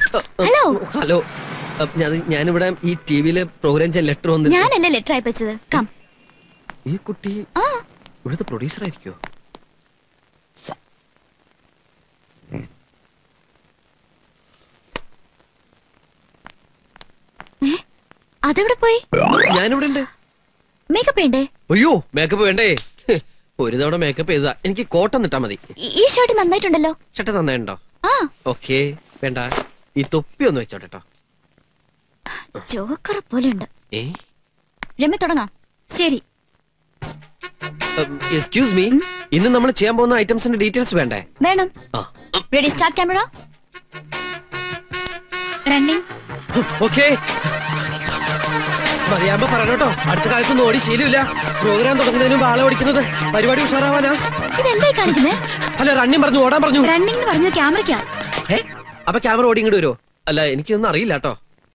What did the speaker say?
Hello hello അ, ഞാൻ ഞാനിവിടെ ഈ ടിവിയില് പ്രോഗ്രാം ചെയ്യാൻ ലെറ്റർ വന്നു ഞാനല്ലേ ലെറ്റർ അയച്ചത് കം ഈ കുട്ടി ആ ഇവിടുത്തെ പ്രൊഡ്യൂസർ ആയിരിക്കോ അതെവിടെ പോയി ഞാനിവിടെ ഉണ്ട് മേക്കപ്പ് വേണ്ടേ അയ്യോ മേക്കപ്പ് വേണ്ടേ ഹ്, ഒരു തവണ മേക്കപ്പ് ചെയ്താ എനിക്ക് കോട്ടം നിട്ടാ മതി ഈ- ഈ ഷർട്ട് നന്നായിട്ടുണ്ടല്ലോ ചട്ട നന്നായിട്ടുണ്ടോ ആ ഓക്കെ വേണ്ട ഈ തൊപ്പി ഒന്ന് വെച്ചോട്ടെ ട്ടോ. ജോക്കർ പോലെയുണ്ട് ഏ രമ്യ തുടങ്ങാം ശരി എക്സ്ക്യൂസ് മീ ഇന്ന് നമ്മൾ ചെയ്യാൻ പോകുന്ന ഐറ്റംസിന്റെ ഡീറ്റെയിൽസ് വേണ്ടേ വേണം ആ ready start camera running okay മതിയാകുമ്പോ പറയണോട്ടോ അടുത്ത കാലത്തൊന്നും ഓടി ശീലമില്ല പ്രോഗ്രാം തുടങ്ങുന്നതിന് മുമ്പ് ആളെ ഓടിക്കുന്നത് പരിപാടി ഉഷാറാവാനാ ഇതെന്തായി കാണിക്കുന്നത് അല്ല റണ്ണിങ് പറഞ്ഞു ഓടാൻ പറഞ്ഞു റണ്ണിംഗ് എന്ന് പറഞ്ഞത് ക്യാമറയ്ക്കാ ഏ അപ്പൊ ക്യാമറ ഓടി ഇങ്ങോട്ട് വരുമോ അല്ല എനിക്കൊന്നും അറിയില്ല കേട്ടോ